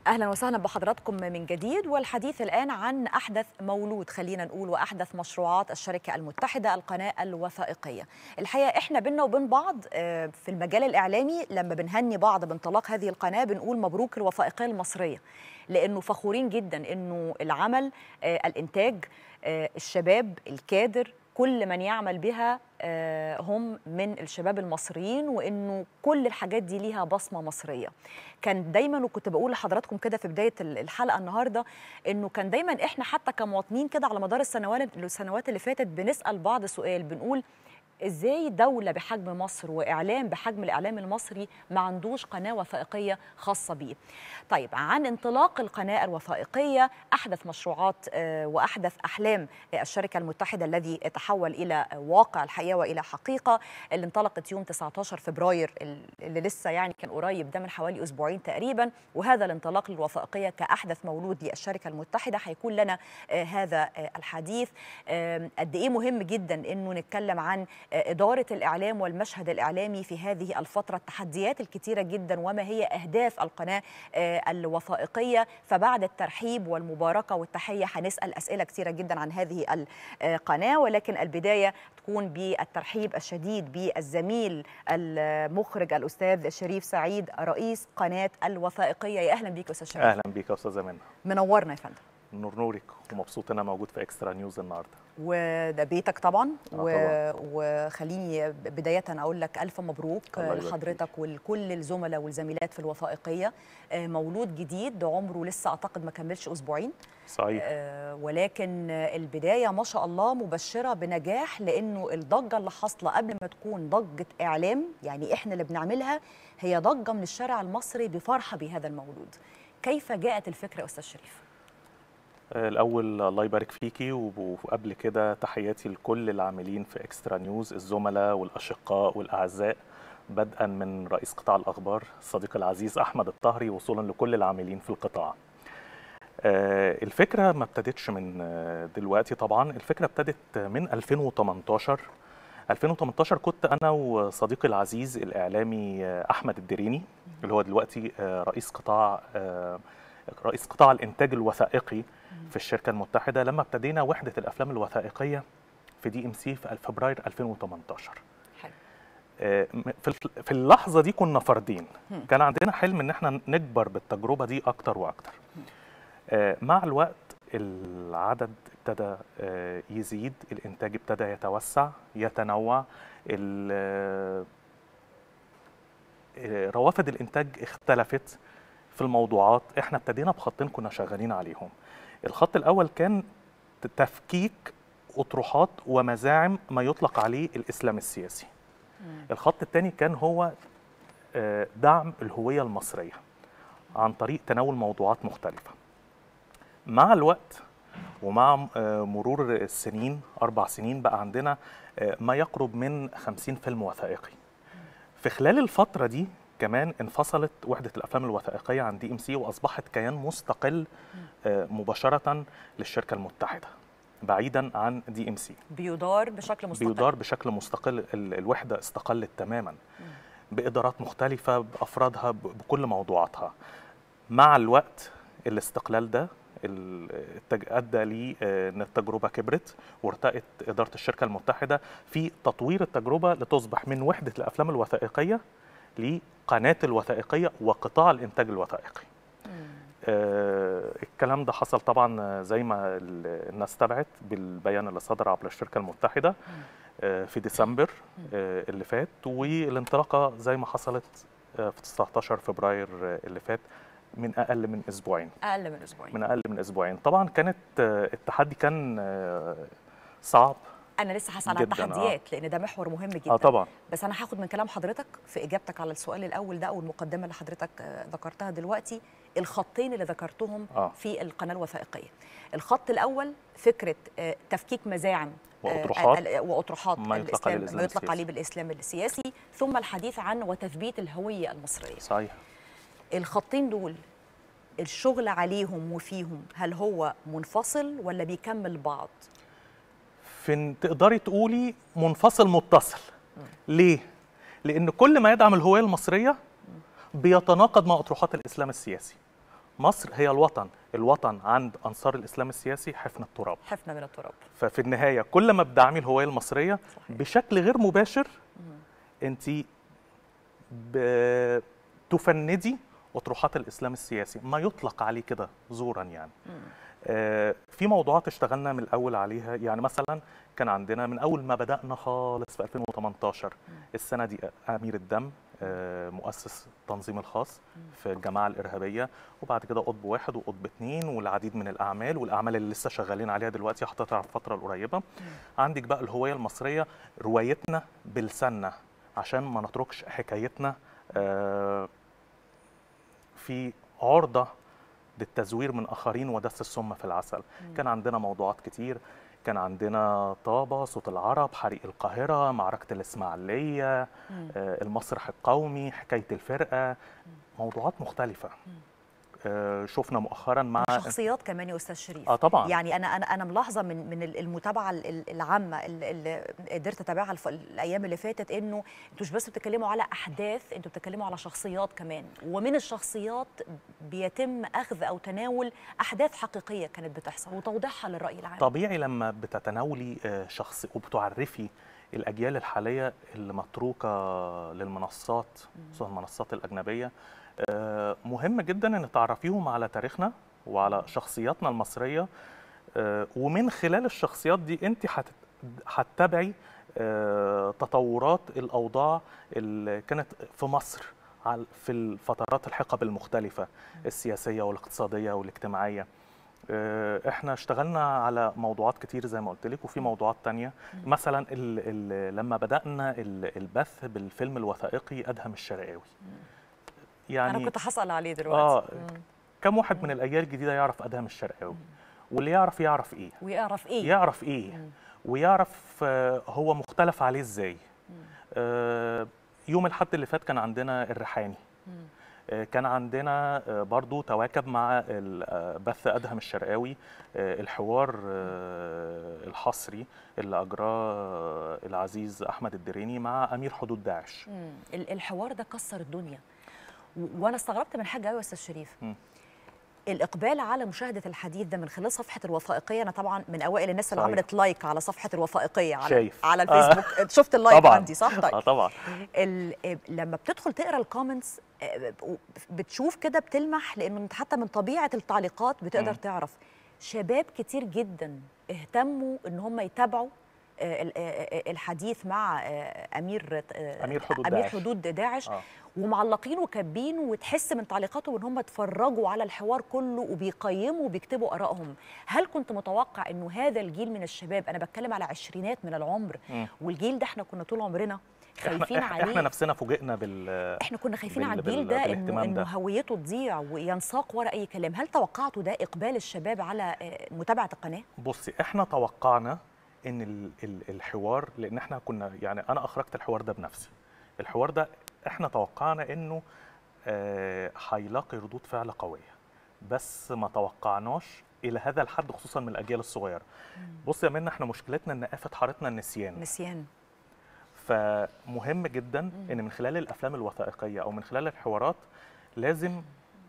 اهلا وسهلا بحضراتكم من جديد والحديث الان عن احدث مولود خلينا نقول واحدث مشروعات الشركه المتحده القناه الوثائقيه. الحقيقه احنا بينا وبين بعض في المجال الاعلامي لما بنهني بعض بانطلاق هذه القناه بنقول مبروك الوثائقيه المصريه لانه فخورين جدا انه العمل الانتاج الشباب الكادر كل من يعمل بها هم من الشباب المصريين وانه كل الحاجات دي ليها بصمه مصريه كان دايما وكنت بقول لحضراتكم كده في بدايه الحلقه النهارده انه كان دايما احنا حتى كمواطنين كده على مدار السنوات السنوات اللي فاتت بنسال بعض سؤال بنقول ازاي دولة بحجم مصر واعلام بحجم الاعلام المصري ما عندوش قناة وثائقية خاصة بيه. طيب عن انطلاق القناة الوثائقية احدث مشروعات واحدث احلام الشركة المتحدة الذي تحول الى واقع الحقيقة والى حقيقة اللي انطلقت يوم 19 فبراير اللي لسه يعني كان قريب ده من حوالي اسبوعين تقريبا وهذا الانطلاق للوثائقية كاحدث مولود للشركة المتحدة هيكون لنا هذا الحديث قد ايه مهم جدا انه نتكلم عن إدارة الإعلام والمشهد الإعلامي في هذه الفترة التحديات الكثيرة جدا وما هي أهداف القناة الوثائقية فبعد الترحيب والمباركة والتحية هنسأل أسئلة كثيرة جدا عن هذه القناة ولكن البداية تكون بالترحيب الشديد بالزميل المخرج الأستاذ شريف سعيد رئيس قناة الوثائقية يا أهلا بيك أستاذ شريف أهلا بيك يا أستاذة منى منورنا يا فندم نور نورك ومبسوط انا موجود في اكسترا نيوز النهارده وده بيتك طبعا, آه و... طبعاً. وخليني بداية أقول لك ألف مبروك الله يبارك لحضرتك ولكل الزملاء والزميلات في الوثائقية مولود جديد عمره لسه أعتقد ما كملش أسبوعين صحيح آه، ولكن البداية ما شاء الله مبشرة بنجاح لأنه الضجة اللي حاصلة قبل ما تكون ضجة إعلام يعني إحنا اللي بنعملها هي ضجة من الشارع المصري بفرحة بهذا المولود كيف جاءت الفكرة يا أستاذ شريف؟ الاول الله يبارك فيكي وقبل كده تحياتي لكل العاملين في اكسترا نيوز الزملاء والاشقاء والاعزاء بدءا من رئيس قطاع الاخبار الصديق العزيز احمد الطهري وصولا لكل العاملين في القطاع آه، الفكره ما ابتدتش من آه، دلوقتي طبعا الفكره ابتدت من 2018 2018 كنت انا وصديقي العزيز الاعلامي آه، احمد الدريني اللي هو دلوقتي آه، رئيس قطاع آه، رئيس قطاع الانتاج الوثائقي في الشركه المتحده لما ابتدينا وحده الافلام الوثائقيه في دي ام سي في فبراير 2018 حلو آه، م- في الف- في اللحظه دي كنا فردين مم. كان عندنا حلم ان احنا نكبر بالتجربه دي اكتر واكتر آه، مع الوقت العدد ابتدى آه، يزيد الانتاج ابتدى يتوسع يتنوع ال- آه، آه، روافد الانتاج اختلفت في الموضوعات احنا ابتدينا بخطين كنا شغالين عليهم الخط الاول كان تفكيك اطروحات ومزاعم ما يطلق عليه الاسلام السياسي الخط الثاني كان هو آه، دعم الهويه المصريه عن طريق تناول موضوعات مختلفه مع الوقت ومع آه، مرور السنين اربع سنين بقى عندنا آه، ما يقرب من 50 فيلم وثائقي في خلال الفتره دي كمان انفصلت وحده الافلام الوثائقيه عن دي ام سي واصبحت كيان مستقل آه، مباشره للشركه المتحده بعيدا عن دي ام سي بيدار بشكل مستقل بيدار بشكل مستقل ال- الوحده استقلت تماما بادارات مختلفه بافرادها ب- بكل موضوعاتها مع الوقت الاستقلال ده ال- التج- ادى لي آه، ان التجربه كبرت وارتأت اداره الشركه المتحده في تطوير التجربه لتصبح من وحده الافلام الوثائقيه لقناه الوثائقيه وقطاع الانتاج الوثائقي آه، الكلام ده حصل طبعا آه، زي ما ال- الناس تابعت بالبيان اللي صدر عبر الشركه المتحده آه، في ديسمبر آه، اللي فات والانطلاقه زي ما حصلت آه، في 19 فبراير آه، اللي فات من اقل من اسبوعين أقل من أسبوعين من اقل من اسبوعين طبعا كانت آه، التحدي كان آه، صعب أنا لسه هسأل عن جداً، آه. التحديات لأن ده محور مهم جدا اه طبعا بس انا هاخد من كلام حضرتك في اجابتك على السؤال الاول ده او المقدمه اللي حضرتك آه، ذكرتها دلوقتي الخطين اللي ذكرتهم آه. في القناه الوثائقيه الخط الاول فكره آه، تفكيك مزاعم آه، وأطروحات. ال- واطروحات ما يطلق عليه الاسلام الإسلام ما يطلق السياسي. عليه بالاسلام السياسي ثم الحديث عن وتثبيت الهويه المصريه صحيح الخطين دول الشغل عليهم وفيهم هل هو منفصل ولا بيكمل بعض في تقدري تقولي منفصل متصل ليه؟ لأن كل ما يدعم الهوية المصرية بيتناقض مع أطروحات الإسلام السياسي مصر هي الوطن الوطن عند انصار الاسلام السياسي حفن التراب حفنه من التراب ففي النهايه كل ما بتدعمي الهويه المصريه صحيح. بشكل غير مباشر انت بتفندي اطروحات الاسلام السياسي ما يطلق عليه كده زورا يعني آه، في موضوعات اشتغلنا من الاول عليها يعني مثلا كان عندنا من اول ما بدانا خالص في 2018 السنه دي امير الدم آه، مؤسس التنظيم الخاص في الجماعه الارهابيه وبعد كده قطب واحد وقطب اثنين والعديد من الاعمال والاعمال اللي لسه شغالين عليها دلوقتي هتطلع في الفتره القريبه عندك بقى الهويه المصريه روايتنا بلساننا عشان ما نتركش حكايتنا آه، في عرضه للتزوير من اخرين ودس السم في العسل كان عندنا موضوعات كتير كان عندنا طابة صوت العرب حريق القاهرة معركة الإسماعيلية آه، المسرح القومي حكاية الفرقة موضوعات مختلفة آه، شفنا مؤخرا مع شخصيات كمان يا استاذ شريف اه طبعا يعني انا انا انا ملاحظه من من المتابعه ال- ال- العامه ال- اللي قدرت اتابعها الف- الايام اللي فاتت انه انتوا مش بس بتتكلموا على احداث انتوا بتتكلموا على شخصيات كمان ومن الشخصيات بيتم اخذ او تناول احداث حقيقيه كانت بتحصل وتوضيحها للراي العام طبيعي لما بتتناولي آه، شخص وبتعرفي الاجيال الحاليه اللي متروكه للمنصات خصوصا المنصات الاجنبيه آه، مهم جدا ان تعرفيهم على تاريخنا وعلى شخصياتنا المصريه آه، ومن خلال الشخصيات دي انت هت- هتتابعي آه، تطورات الاوضاع اللي كانت في مصر على- في الفترات الحقب المختلفه السياسيه والاقتصاديه والاجتماعيه آه، احنا اشتغلنا على موضوعات كتير زي ما قلت لك وفي موضوعات تانية مثلا ال ال لما بدأنا ال- البث بالفيلم الوثائقي أدهم الشرقاوي يعني انا كنت هسال عليه دلوقتي اه مم. كم واحد من الأجيال الجديدة يعرف أدهم الشرقاوي واللي يعرف يعرف إيه ويعرف ايه يعرف إيه مم. ويعرف آه، هو مختلف عليه إزاي آه، يوم الحد اللي فات كان عندنا الريحاني مم. آه، كان عندنا آه، برضو تواكب مع ال- آه، بث أدهم الشرقاوي آه، الحوار آه، الحصري اللي أجراه آه، العزيز أحمد الدريني مع أمير حدود داعش مم. ال- الحوار ده كسر الدنيا و- وانا استغربت من حاجه قوي يا استاذ شريف مم. الاقبال على مشاهده الحديث ده من خلال صفحه الوثائقيه انا طبعا من اوائل الناس اللي صحيح. عملت لايك على صفحه الوثائقيه على شايف. على آه. الفيسبوك شفت اللايك طبعا عندي صح طيب اه طبعا ال- لما بتدخل تقرا الكومنتس آه، بتشوف كده بتلمح لانه انت حتى من طبيعه التعليقات بتقدر مم. تعرف شباب كتير جدا اهتموا ان هم يتابعوا آه، ال- آه، آه، الحديث مع آه، امير آه، أمير حدود امير داعش. حدود داعش آه. ومعلقين وكاتبين وتحس من تعليقاتهم ان هم اتفرجوا على الحوار كله وبيقيموا وبيكتبوا ارائهم هل كنت متوقع انه هذا الجيل من الشباب انا بتكلم على عشرينات من العمر مم. والجيل ده احنا كنا طول عمرنا خايفين احنا, عليه احنا نفسنا فوجئنا بال احنا كنا خايفين بال- على الجيل بال- ده انه بالاهتمام انه ده. هويته تضيع وينساق ورا اي كلام هل توقعتوا ده اقبال الشباب على آه، متابعه القناه بصي احنا توقعنا ان ال- ال- الحوار لان احنا كنا يعني انا اخرجت الحوار ده بنفسي الحوار ده احنا توقعنا انه آه، هيلاقي ردود فعل قويه بس ما توقعناش الى هذا الحد خصوصا من الاجيال الصغيره بصي يا منى احنا مشكلتنا ان آفة حارتنا النسيان نسيان فمهم جدا ان من خلال الافلام الوثائقيه او من خلال الحوارات لازم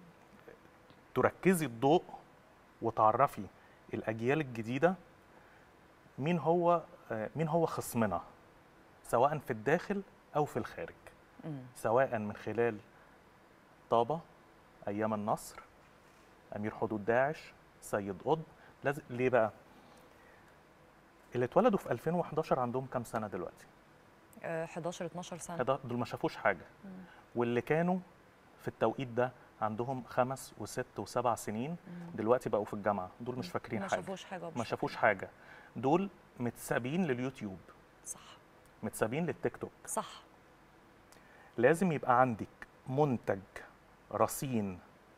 تركزي الضوء وتعرفي الاجيال الجديده مين هو آه، مين هو خصمنا سواء في الداخل او في الخارج مم. سواء من خلال طابة أيام النصر أمير حدود داعش سيد قطب لازم ليه بقى؟ اللي اتولدوا في 2011 عندهم كام سنة دلوقتي؟ آه، 11 12 سنه هذا- دول ما شافوش حاجة واللي كانوا في التوقيت ده عندهم خمس وست وسبع سنين دلوقتي بقوا في الجامعة دول مش فاكرين ما حاجة شافوش حاجه ما شافوش حاجة دول متسابين لليوتيوب صح متسابين للتيك توك صح لازم يبقى عندك منتج رصين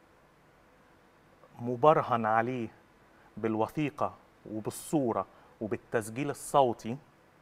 مبرهن عليه بالوثيقة وبالصورة وبالتسجيل الصوتي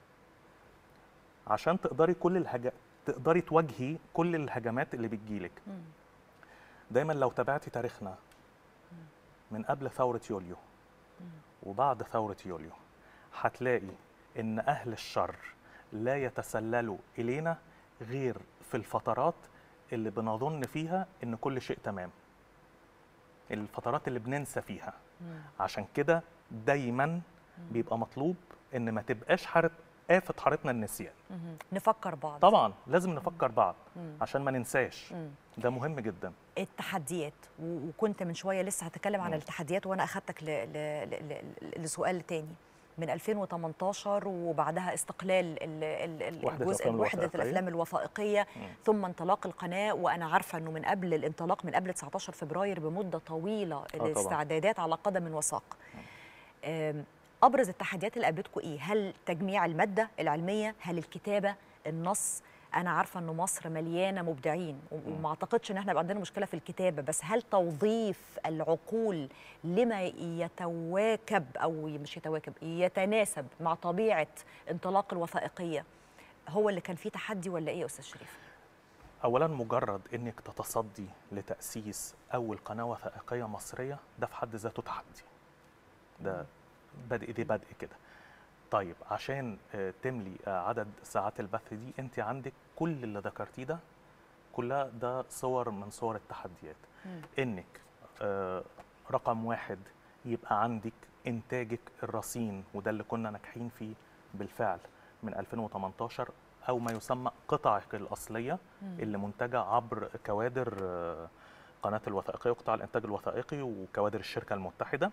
عشان تقدري كل الهج... تقدري تواجهي كل الهجمات اللي بتجيلك مم. دايما لو تابعتي تاريخنا من قبل ثورة يوليو وبعد ثورة يوليو هتلاقي إن أهل الشر لا يتسللوا إلينا غير في الفترات اللي بنظن فيها إن كل شيء تمام الفترات اللي بننسى فيها عشان كده دايما بيبقى مطلوب ان ما تبقاش حاره آفة حارتنا النسيان مهم. نفكر بعض طبعا لازم نفكر بعض مم. عشان ما ننساش مم. ده مهم جدا التحديات و- وكنت من شويه لسه هتكلم عن مم. التحديات وانا اخدتك ل... ل... ل... ل... لسؤال تاني من 2018 وبعدها استقلال ال... ال... ال- وحدة الجزء الأفلام وحده الوثائقية. الافلام الوثائقيه مم. ثم انطلاق القناه وانا عارفه انه من قبل الانطلاق من قبل 19 فبراير بمده طويله طبعاً. الاستعدادات على قدم وساق أم، ابرز التحديات اللي قابلتكم ايه هل تجميع الماده العلميه هل الكتابه النص انا عارفه انه مصر مليانه مبدعين و- وما اعتقدش ان احنا يبقى عندنا مشكله في الكتابه بس هل توظيف العقول لما يتواكب او مش يتواكب يتناسب مع طبيعه انطلاق الوثائقيه هو اللي كان فيه تحدي ولا ايه يا استاذ شريف اولا مجرد انك تتصدي لتاسيس اول قناه وثائقيه مصريه ده في حد ذاته تحدي ده بدء دي بدء كده طيب عشان آه، تملي آه، عدد ساعات البث دي انت عندك كل اللي ذكرتيه ده كلها ده صور من صور التحديات انك آه، رقم واحد يبقى عندك انتاجك الرصين وده اللي كنا ناجحين فيه بالفعل من 2018 او ما يسمى قطعك الاصليه اللي منتجه عبر كوادر آه، قناه الوثائقيه وقطاع الانتاج الوثائقي وكوادر الشركه المتحده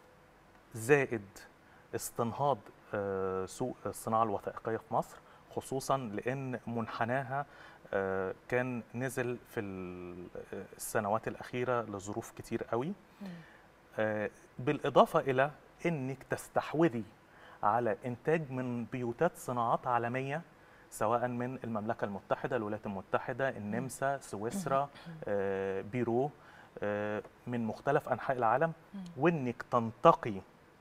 زائد استنهاض آه، سوق الصناعه الوثائقيه في مصر خصوصا لان منحناها آه، كان نزل في ال- آه، السنوات الاخيره لظروف كتير قوي آه، بالاضافه الى انك تستحوذي على انتاج من بيوتات صناعات عالميه سواء من المملكه المتحده الولايات المتحده النمسا سويسرا آه، بيرو آه، من مختلف انحاء العالم وانك تنتقي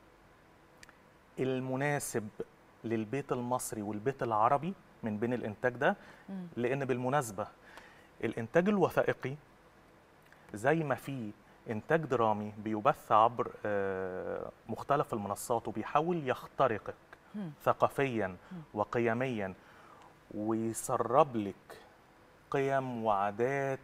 المناسب للبيت المصري والبيت العربي من بين الانتاج ده لان بالمناسبه الانتاج الوثائقي زي ما في انتاج درامي بيبث عبر آه، مختلف المنصات وبيحاول يخترقك مم. ثقافيا وقيميا ويسرب لك قيم وعادات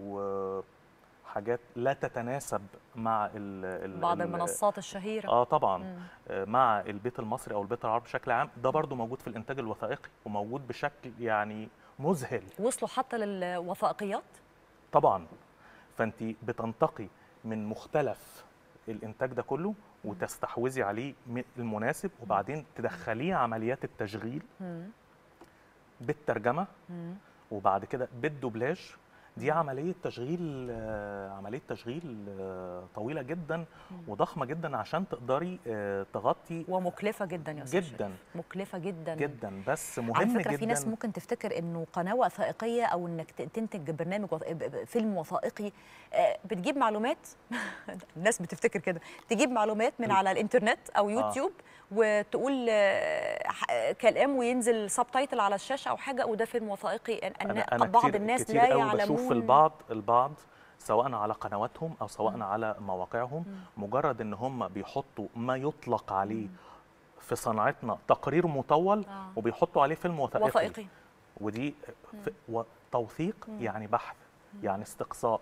وحاجات لا تتناسب مع ال ال بعض ال- المنصات الشهيره اه طبعا مم. آه، مع البيت المصري او البيت العربي بشكل عام ده برضو موجود في الانتاج الوثائقي وموجود بشكل يعني مذهل وصلوا حتى للوثائقيات طبعا فانت بتنتقي من مختلف الانتاج ده كله وتستحوذي عليه م- المناسب وبعدين تدخليه عمليات التشغيل مم. بالترجمه مم. وبعد كده بالدوبلاج دي عمليه تشغيل آه، عمليه تشغيل آه، طويله جدا وضخمه جدا عشان تقدري آه، تغطي ومكلفه جدا يا استاذ جدا شريف. مكلفه جدا جدا بس على مهم فكره جدا في ناس ممكن تفتكر انه قناه وثائقيه او انك ت- تنتج برنامج وث... ب- ب- فيلم وثائقي آه، بتجيب معلومات الناس بتفتكر كده تجيب معلومات من على الانترنت او يوتيوب وتقول آه، ح- كلام وينزل سبتايتل على الشاشه او حاجه وده فيلم وثائقي أن- أن انا انا بعض كتير الناس كتير لا قوي يعلمون بشوف البعض البعض سواء على قنواتهم او سواء على مواقعهم مجرد ان هم بيحطوا ما يطلق عليه في صناعتنا تقرير مطول آه. وبيحطوا عليه فيلم وثائقي, وثائقي ودي ف... و... توثيق يعني بحث يعني استقصاء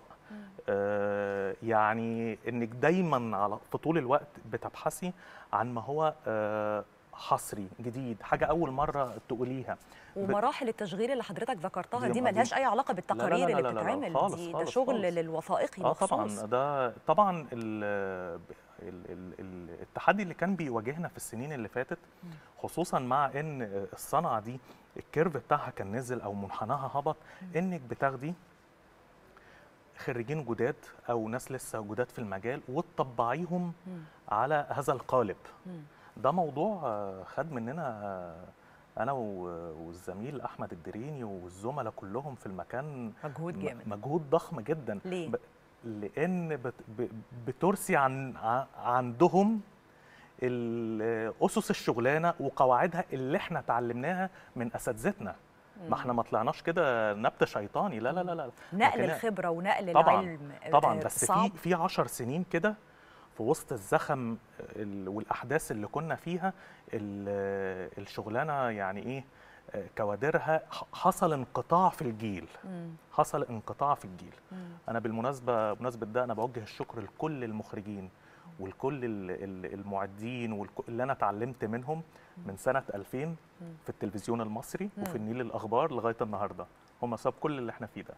آه يعني انك دايما على في طول الوقت بتبحثي عن ما هو آه حصري جديد حاجه اول مره تقوليها ب- ومراحل التشغيل اللي حضرتك ذكرتها دي دي ما دي- ملهاش اي علاقه لا بالتقارير لا اللي لا لا لا بتتعمل خالص دي ده خالص شغل خالص. للوثائقي اه مخصوص طبعا ده طبعا ال ال ال ال التحدي اللي كان بيواجهنا في السنين اللي فاتت خصوصا مع ان الصنعه دي الكيرف بتاعها كان نزل او منحناها هبط انك بتاخدي خريجين جداد او ناس لسه جداد في المجال وتطبعيهم مم. على هذا القالب مم. ده موضوع آه، خد مننا آه، انا و- والزميل احمد الدريني والزملاء كلهم في المكان مجهود م- جامد مجهود ضخم جدا ليه؟ ب... لان بت... ب... بترسي عن ع- عندهم ال- اسس الشغلانه وقواعدها اللي احنا اتعلمناها من اساتذتنا ما احنا ما طلعناش كده نبت شيطاني لا لا لا لا نقل لكن- الخبره ونقل طبعا العلم طبعا آه، بس صعب في في 10 سنين كده في وسط الزخم ال- والاحداث اللي كنا فيها ال- الشغلانه يعني ايه آه، كوادرها ح- حصل انقطاع في الجيل مم. حصل انقطاع في الجيل مم. انا بالمناسبه بمناسبه ده انا بوجه الشكر لكل المخرجين ولكل ال- ال- المعدين والك- اللي انا اتعلمت منهم من سنه 2000 في التلفزيون المصري وفي النيل الاخبار لغايه النهارده هم سبب كل اللي احنا فيه ده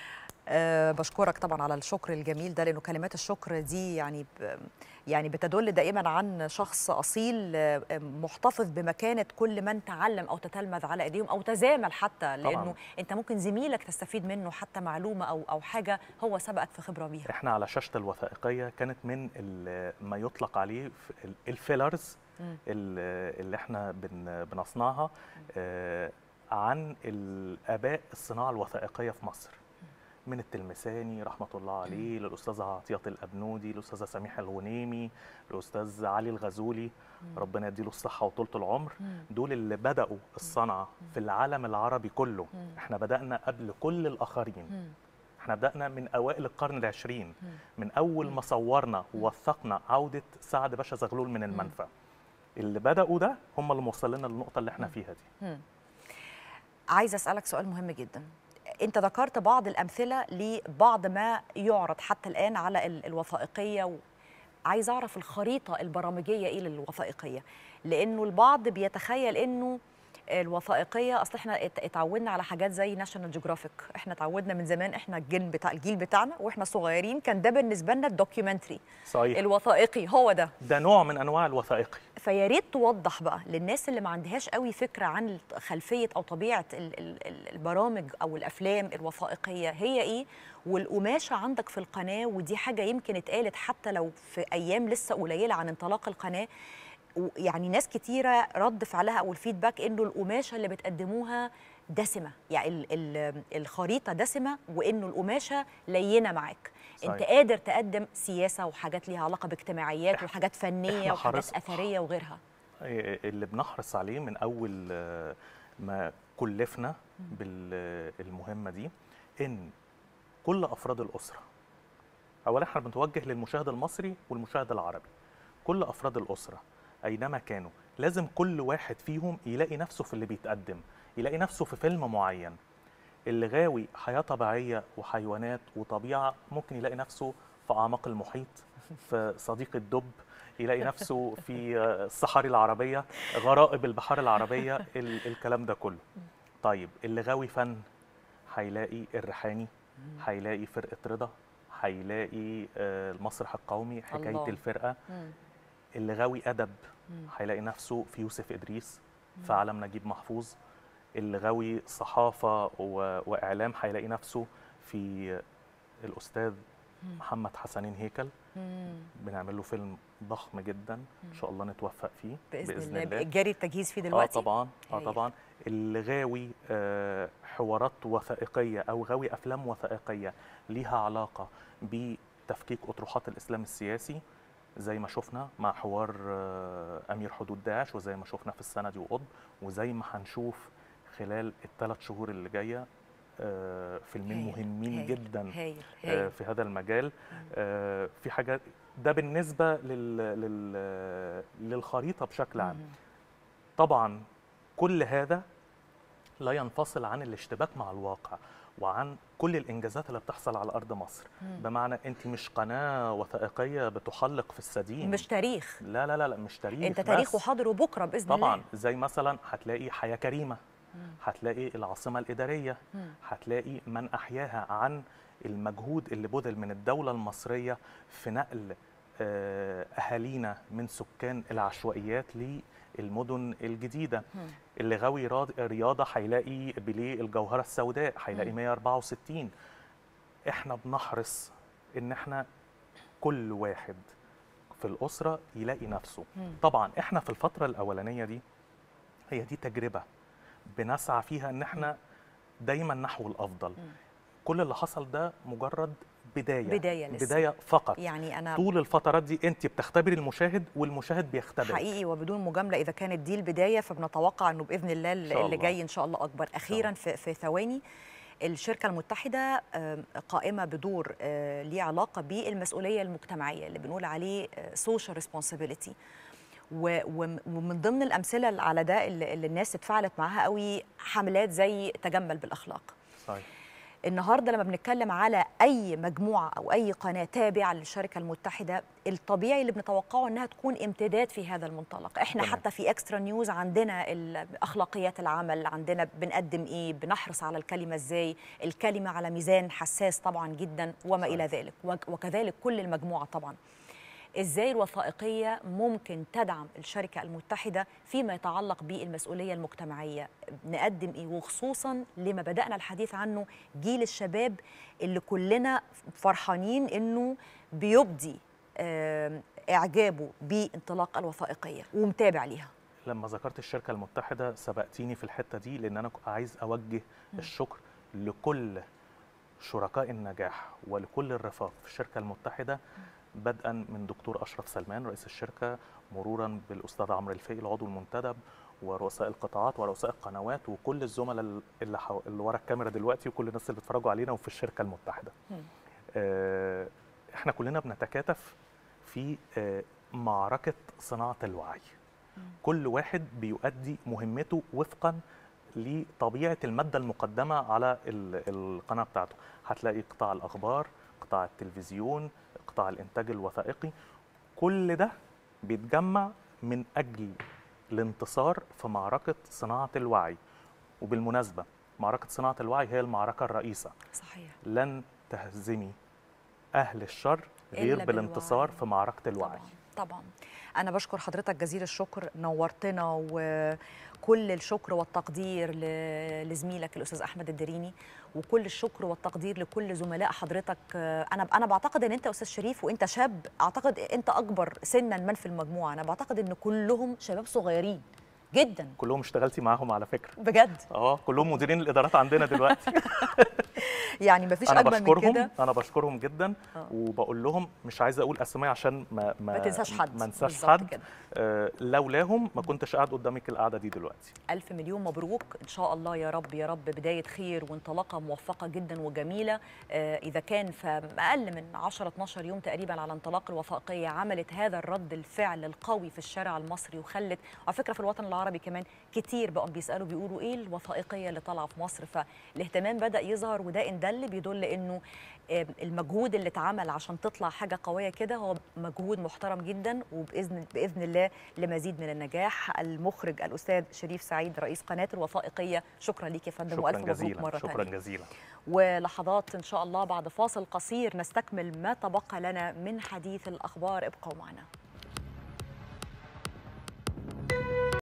أه بشكرك طبعا على الشكر الجميل ده لانه كلمات الشكر دي يعني ب يعني بتدل دائما عن شخص اصيل آه، محتفظ بمكانه كل من تعلم او تتلمذ على ايديهم او تزامل حتى لانه طبعاً. انت ممكن زميلك تستفيد منه حتى معلومه او او حاجه هو سبقك في خبره بيها احنا على شاشه الوثائقيه كانت من ال- ما يطلق عليه ف- ال- الفيلرز مم. ال- اللي احنا بن بنصنعها آه، عن الاباء الصناعه الوثائقيه في مصر من التلمساني رحمه الله عليه للاستاذه عطيه الابنودي الاستاذه سميحه الغنيمي الاستاذ علي الغزولي ربنا يديله الصحه وطولة العمر دول اللي بداوا الصنعه في العالم العربي كله احنا بدانا قبل كل الاخرين احنا بدانا من اوائل القرن العشرين من اول ما صورنا ووثقنا عوده سعد باشا زغلول من المنفى اللي بداوا ده هم اللي موصلنا للنقطه اللي احنا فيها دي عايزه اسالك سؤال مهم جدا انت ذكرت بعض الامثله لبعض ما يعرض حتى الان على ال- الوثائقيه و... عايز اعرف الخريطه البرامجيه ايه للوثائقيه لانه البعض بيتخيل انه الوثائقيه اصل احنا ات- اتعودنا على حاجات زي ناشونال جيوغرافيك احنا اتعودنا من زمان احنا الجيل بتاع الجيل بتاعنا واحنا صغيرين كان ده بالنسبه لنا الدوكيومنتري صحيح الوثائقي هو ده ده نوع من انواع الوثائقي فيا ريت توضح بقى للناس اللي ما عندهاش قوي فكره عن خلفيه او طبيعه ال- ال- ال- البرامج او الافلام الوثائقيه هي ايه والقماشه عندك في القناه ودي حاجه يمكن اتقالت حتى لو في ايام لسه قليله عن انطلاق القناه و- يعني ناس كتيره رد فعلها او الفيدباك انه القماشه اللي بتقدموها دسمه يعني ال ال الخريطه دسمه وانه القماشه لينه معاك صحيح. انت قادر تقدم سياسه وحاجات ليها علاقه باجتماعيات وحاجات فنيه إحنا وحاجات حرص- اثريه وغيرها اللي بنحرص عليه من اول آه، ما كلفنا بالمهمه دي ان كل افراد الاسره اولا احنا بنتوجه للمشاهد المصري والمشاهد العربي كل افراد الاسره اينما كانوا لازم كل واحد فيهم يلاقي نفسه في اللي بيتقدم يلاقي نفسه في فيلم معين اللي غاوي حياه طبيعيه وحيوانات وطبيعه ممكن يلاقي نفسه في اعماق المحيط في صديق الدب يلاقي نفسه في آه، الصحاري العربيه غرائب البحار العربيه ال- الكلام ده كله طيب اللي غاوي فن هيلاقي الريحاني هيلاقي فرقه رضا هيلاقي آه، المسرح القومي حكايه الله. الفرقه اللي غاوي ادب هيلاقي نفسه في يوسف ادريس في عالم نجيب محفوظ اللي غاوي صحافه و... واعلام هيلاقي نفسه في الاستاذ محمد حسنين هيكل بنعمل له فيلم ضخم جدا ان شاء الله نتوفق فيه باذن, الله, جاري التجهيز فيه اه دلوقتي طبعا اه هايل. طبعا اللي غاوي آه حوارات وثائقيه او غاوي افلام وثائقيه ليها علاقه بتفكيك اطروحات الاسلام السياسي زي ما شفنا مع حوار آه امير حدود داعش وزي ما شفنا في السنه دي وقطب وزي ما هنشوف خلال الثلاث شهور اللي جايه آه فيلمين هايل، مهمين هايل، جدا هايل آه، هايل في هذا المجال آه، في حاجات ده بالنسبه لل... لل... للخريطه بشكل عام مم. طبعا كل هذا لا ينفصل عن الاشتباك مع الواقع وعن كل الانجازات اللي بتحصل على ارض مصر بمعنى انت مش قناه وثائقيه بتحلق في السدين مش تاريخ لا لا لا لا مش تاريخ انت تاريخ بس. وحاضر وبكره باذن طبعا الله زي مثلا هتلاقي حياه كريمه هتلاقي العاصمه الاداريه هتلاقي من احياها عن المجهود اللي بذل من الدوله المصريه في نقل آه، اهالينا من سكان العشوائيات للمدن الجديده اللي غاوي راض- رياضه هيلاقي بليه الجوهره السوداء هيلاقي 164 احنا بنحرص ان احنا كل واحد في الاسره يلاقي نفسه طبعا احنا في الفتره الاولانيه دي هي دي تجربه بنسعى فيها ان احنا دايما نحو الافضل كل اللي حصل ده مجرد بدايه بداية لسه. بدايه فقط يعني انا طول الفترات دي انت بتختبري المشاهد والمشاهد بيختبرك حقيقي وبدون مجامله اذا كانت دي البدايه فبنتوقع انه باذن الله شاء اللي الله. جاي ان شاء الله اكبر اخيرا في, في ثواني الشركه المتحده آم، قائمه بدور آه، ليه علاقه بالمسؤوليه المجتمعيه اللي بنقول عليه سوشيال ريسبونسبيلتي و- وم- ومن ضمن الامثله على ده اللي اللي الناس اتفاعلت معاها قوي حملات زي تجمل بالاخلاق صحيح النهارده لما بنتكلم على اي مجموعه او اي قناه تابعه للشركه المتحده الطبيعي اللي بنتوقعه انها تكون امتداد في هذا المنطلق احنا تمام. حتى في اكسترا نيوز عندنا ال- اخلاقيات العمل عندنا بنقدم ايه بنحرص على الكلمه ازاي الكلمه على ميزان حساس طبعا جدا وما صحيح. الى ذلك وك- وكذلك كل المجموعه طبعا ازاي الوثائقيه ممكن تدعم الشركه المتحده فيما يتعلق بالمسؤوليه المجتمعيه نقدم ايه وخصوصا لما بدانا الحديث عنه جيل الشباب اللي كلنا فرحانين انه بيبدي آم، اعجابه بانطلاق الوثائقيه ومتابع ليها لما ذكرت الشركه المتحده سبقتيني في الحته دي لان انا ك- عايز اوجه الشكر لكل شركاء النجاح ولكل الرفاق في الشركه المتحده بدءا من دكتور اشرف سلمان رئيس الشركه مرورا بالاستاذ عمرو الفقي العضو المنتدب ورؤساء القطاعات ورؤساء القنوات وكل الزملاء ال- اللي, حو... اللي ورا الكاميرا دلوقتي وكل الناس اللي بيتفرجوا علينا وفي الشركه المتحده. مم. آه، احنا كلنا بنتكاتف في آه، معركه صناعه الوعي. كل واحد بيؤدي مهمته وفقا لطبيعه الماده المقدمه على ال- القناه بتاعته هتلاقي قطاع الاخبار قطاع التلفزيون قطاع الانتاج الوثائقي كل ده بيتجمع من اجل الانتصار في معركه صناعه الوعي وبالمناسبه معركه صناعه الوعي هي المعركه الرئيسه صحيح لن تهزمي اهل الشر غير إلا بالانتصار بالوعي. في معركه الوعي طبعا طبعا انا بشكر حضرتك جزيل الشكر نورتنا وكل الشكر والتقدير ل- لزميلك الاستاذ احمد الدريني وكل الشكر والتقدير لكل زملاء حضرتك انا انا بعتقد ان انت استاذ شريف وانت شاب اعتقد انت اكبر سنا من في المجموعه انا بعتقد ان كلهم شباب صغيرين جدا كلهم اشتغلتي معاهم على فكره بجد اه كلهم مديرين الادارات عندنا دلوقتي يعني مفيش انا اجمل من بشكرهم كده انا بشكرهم جدا آه. وبقول لهم مش عايز اقول اسماء عشان ما ما تنساش حد ما انساش بالظبط حد كده. آه لولاهم ما كنتش قاعد قدامك القعده دي دلوقتي ألف مليون مبروك إن شاء الله يا رب يا رب بداية خير وانطلاقة موفقة جدا وجميلة آه، إذا كان في أقل من 10 12 يوم تقريبا على انطلاق الوثائقية عملت هذا الرد الفعل القوي في الشارع المصري وخلت على فكرة في الوطن العربي كمان كتير بقوا بيسألوا بيقولوا إيه الوثائقية اللي طالعة في مصر فالاهتمام بدأ يظهر وده إن دل بيدل إنه آه، المجهود اللي اتعمل عشان تطلع حاجة قوية كده هو مجهود محترم جدا وبإذن بإذن الله لمزيد من النجاح المخرج الأستاذ شريف سعيد رئيس قناة الوثائقية شكرا ليك يا فندم شكرا وألف مبروك جزيلا مرة شكرا تانية جزيلا ولحظات إن شاء الله بعد فاصل قصير نستكمل ما تبقى لنا من حديث الأخبار ابقوا معنا